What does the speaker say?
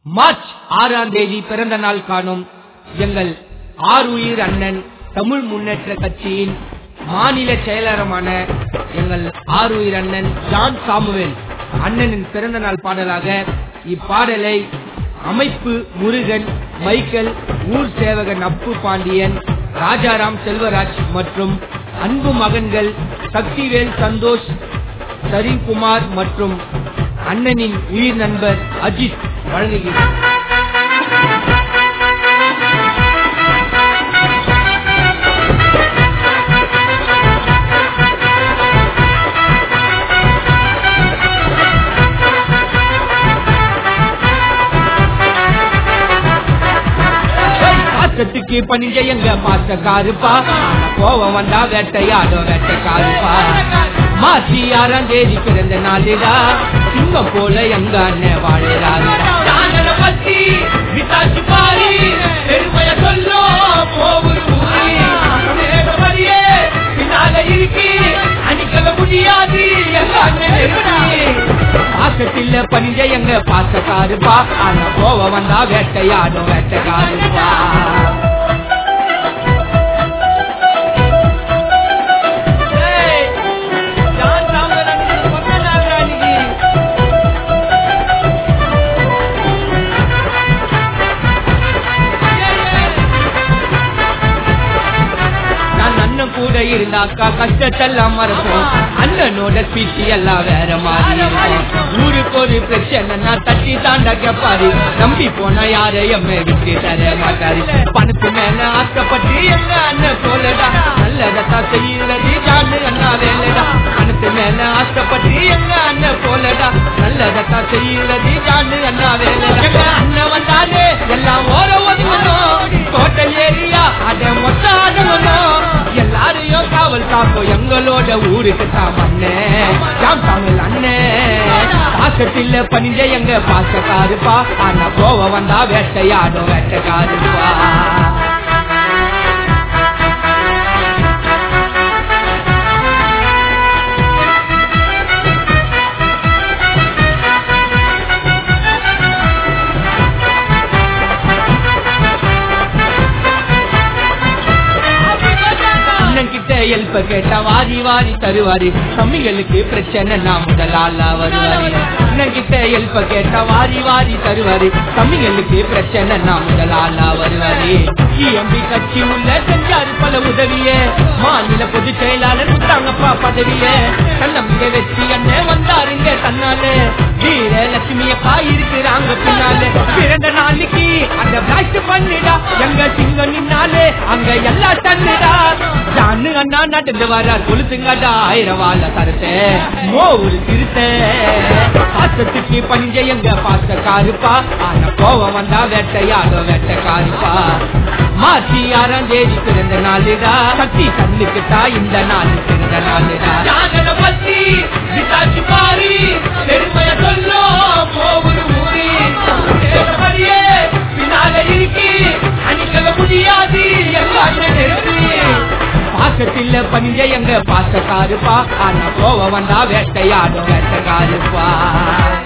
March ஆறாம் தேதி பிறந்த நாள் காணும் எங்கள் ஆருயிர் அண்ணன் தமிழ் முன்னேற்ற கட்சியின் மாநில செயலரமான எங்கள் ஆருயிர் அண்ணன் ஜான் சாமுவேல் அண்ணனின் பிறந்த நாள் பாடலாக இப்பாடலை அமைப்பு முருகன் மைக்கேல் ஊர் சேவகன் அப்பு பாண்டியன் ராஜாராம் செல்வராஜ் மற்றும் அன்பு மகன்கள் சக்திவேல் சந்தோஷ் சரிகுமார் மற்றும் அண்ணனின் உயிர் நண்பர் அஜித் வழங்குகிறார் பாசத்துக்கு பணிஞ்ச எங்க பாசக்காருப்பா கோவம் வந்தா வேட்டையாடோ வேட்டைக்காருப்பா மாசி ஆறாம் தேதி பிறந்த நாளிடா சிங்கம் போல எங்க அண்ணன் வாழறாரு தானரை பத்தி விசாரிச்சு பாரு பெருமைய சொல்லும் போகுது ஊரு நேரமறியே பின்னால இருக்கு அணிக்கல முடியாது எங்க அண்ணன் இருக்கு பாசத்தில பணிஞ்ச எங்க பாசக்காருப்பா ஆனா கோவம் வந்தா வேட்டையாடும் வேட்டைக்காருப்பா ஏய், ஜான் சாமுவேல் அண்ணனுக்கு பிறந்த நாள்டா இன்னைக்கு. நான் அண்ணன் கூட இருந்தாக்கா கஷ்டத்தெல்லாம் மறப்போம் அண்ணனோட ஸ்பீச் எல்லாம் வேற மாதிரி இருக்கும். ஊருக்கு ஒரு பிரச்சனைனா தட்டி தாண்டா கேப்பாரு நம்பி போனா யாரையும் விட்டு தர மாட்டாரு பணத்து மேல ஆசைப்பட்டு எங்க அண்ணன் போலடா நல்லதத்தான் செய்யறது ஜானு அண்ணா வேலைடா பணத்து மேல ஆசைப்பட்டு எங்க அண்ணன் போலடா நல்லதத்தான் செய்யறது ஜானு அண்ணா வேலைடா எங்க அண்ணன் வந்தாலே எல்லாம் ஓர ஒதுங்கணும் ஹோட்டல் ஏரியா அத மொத்த ஆடணும் எல்லாரையும் காவல் காப்போம் எங்களோட ஊருக்கு தான் அண்ணே ஜாம் தமிழ் அண்ணே பாசத்தில் பணிஞ்ச எங்க பாசக்காருப்பா ஆனா கோவம் வந்தா வேட்டையாடும் வேட்டைக்காருப்பா அண்ணன் கிட்ட ஹெல்ப் கேட்டா வாரி வாரி தருவாரு தம்பிகளுக்கு பிரச்சனை நான் முதலாளா வருவாரு அண்ணன் கிட்ட ஹெல்ப் கேட்டா வாரி வாரி தருவாரு தம்பிகளுக்கு பிரச்சனை நான் முதலாளா வருவாரு இஎம்பி கட்சி உள்ள செஞ்சாரு பல உதவிய மாநில பொதுச் செயலாளர் கொடுத்தாங்கப்பா பதவிய தன்னம்பிக்கை வச்சு அண்ணன் வந்தாருங்க தன்னால வீர லட்சுமி அப்பா இருக்கிறாங்க பின்னால பிறந்த நாளைக்கு அந்த பிளாஸ்ட் பண்ணிடா எங்க சிங்கம் நின்னாலே அங்க எல்லாம் தன்னுடா ஜானு அண்ணா நடந்து வர கொளுத்துங்கடா ஆயிரம் வாழ தருத்த மோ ஒரு திருத்த பாசத்துக்கு பஞ்ச எங்க பாசக்காருப்பா ஆனா கோவம் வந்தா வேட்டையாட வேட்டைக்காருப்பா மாசி ஆறாம் தேதி பிறந்த நாளுடா கட்டி கண்ணுக்குட்டா இந்த நாள் பிறந்த நாளுடா ஜானனை பத்தி விசாரிச்சு பாரு பெருமைய சொல்லும் போகுது ஊரு நேரமறியே பின்னால இருக்கு அணிக்கல முடியாது எல்லாம் இருக்கு பாசத்தில் பணிஞ்ச எங்க பாசக்காருப்பா ஆனா கோவம் வந்தா வேட்டையாடும் வேட்டைக்காருப்பா